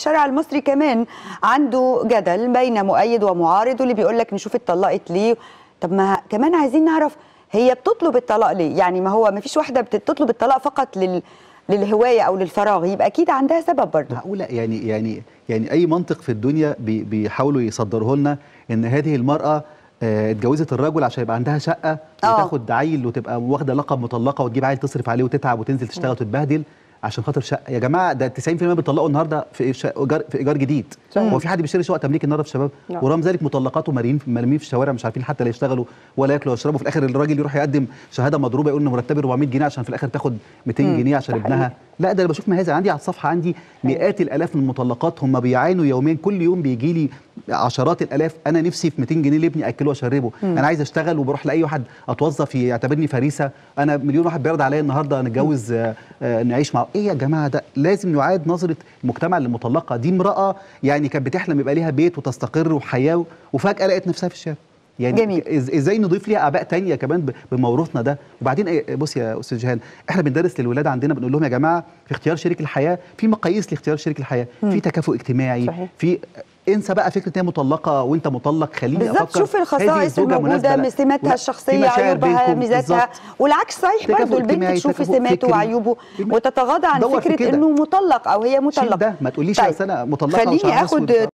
الشارع المصري كمان عنده جدل بين مؤيد ومعارض واللي بيقول لك نشوف اتطلقت ليه طب ما كمان عايزين نعرف هي بتطلب الطلاق ليه يعني ما هو ما فيش واحده بتطلب الطلاق فقط لل للهوايه او للفراغ يبقى اكيد عندها سبب برضه معقوله يعني يعني يعني اي منطق في الدنيا بي بيحاولوا يصدره لنا ان هذه المراه آه، اتجوزت الرجل عشان يبقى عندها شقه آه. وتاخد عيل وتبقى واخده لقب مطلقه وتجيب عيل تصرف عليه وتتعب وتنزل تشتغل وتتبهدل عشان خاطر شقه يا جماعه ده 90% بيطلقوا النهارده في ش- ايجار في ايجار جديد صحيح. هو في حد بيشتري شقه تمليك النهارده في الشباب لا. ورغم ذلك مطلقات ومرميين مرميين في الشوارع مش عارفين حتى لا يشتغلوا ولا ياكلوا ولا يشربوا في الاخر الراجل يروح يقدم شهاده مضروبه يقول ان مرتبي 400 جنيه عشان في الاخر تاخد 200 جنيه عشان ده ابنها حقيقي. لا ده انا بشوف مهازل عندي على الصفحه عندي مئات الالاف من المطلقات هم بيعانوا يوميا كل يوم بيجي لي عشرات الالاف انا نفسي في 200 جنيه لابني اكله واشربه انا عايز اشتغل وبروح لاي واحد اتوظف يعتبرني فريسه انا مليون واحد بيرد عليا النهارده نتجوز آه، آه، نعيش مع ايه يا جماعه ده لازم نعاد نظره المجتمع للمطلقه دي امراه يعني كانت بتحلم يبقى ليها بيت وتستقر وحياه وفجاه لقت نفسها في الشارع يعني جميل. إز- ازاي نضيف ليها اباء تانية كمان ب- بموروثنا ده وبعدين إيه- بص يا استاذ جهان احنا بندرس للولاد عندنا بنقول لهم يا جماعه في اختيار شريك الحياه في مقاييس لاختيار شريك الحياه في تكافؤ اجتماعي صحيح. في انسى بقى فكره ان هي مطلقه وانت مطلق خليني بالظبط افكر شوف هذه الخصائص الزوجة مناسبة الموجوده لا. سماتها ولا، في الشخصيه مشاعر عيوبها بينكم ميزاتها بالظبط. والعكس صحيح تكافؤ برضه البنت اجتماعي، تشوف تكافؤ سماته فكري. وعيوبه الم- وتتغاضى عن دور في فكره كده. انه مطلق او هي شيل مطلقه ده ما تقوليش طيب، أصل انا مطلقه خليني وشعرها اخد أسود.